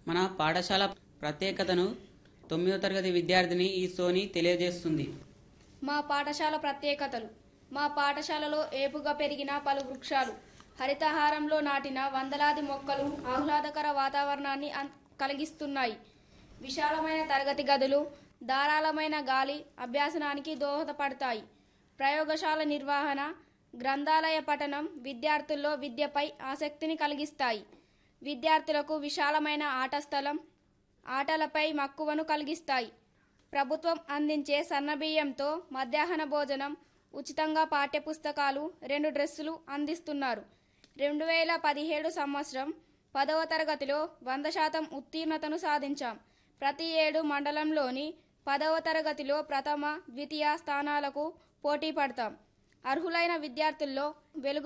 మన పాఠశాల ప్రత్యేకతను తొమ్మిదో తరగతి విద్యార్థిని ఈ సోని తెలియజేస్తుంది మా పాఠశాల ప్రత్యేకతలు మా పాఠశాలలో ఏపుగా పెరిగిన పలు వృక్షాలు హరితహారంలో నాటిన వందలాది మొక్కలు ఆహ్లాదకర వాతావరణాన్ని అన్- కలిగిస్తున్నాయి విశాలమైన తరగతి గదులు ధారాళమైన గాలి అభ్యాసనానికి దోహదపడతాయి ప్రయోగశాల నిర్వహణ గ్రంథాలయ పఠనం విద్యార్థుల్లో విద్యపై ఆసక్తిని కలిగిస్తాయి విద్యార్థులకు విశాలమైన ఆట స్థలం ఆటలపై మక్కువను కలిగిస్తాయి ప్రభుత్వం అందించే సన్నబియ్యంతో మధ్యాహ్న భోజనం ఉచితంగా పాఠ్యపుస్తకాలు రెండు డ్రెస్సులు అందిస్తున్నారు రెండు వేల పదిహేడు సంవత్సరం పదవ తరగతిలో వంద శాతం ఉత్తీర్ణతను సాధించాం ప్రతి ఏడు మండలంలోని పదవ తరగతిలో ప్రథమ ద్వితీయ స్థానాలకు పోటీ పడతాం అర్హులైన విద్యార్థుల్లో వెలుగు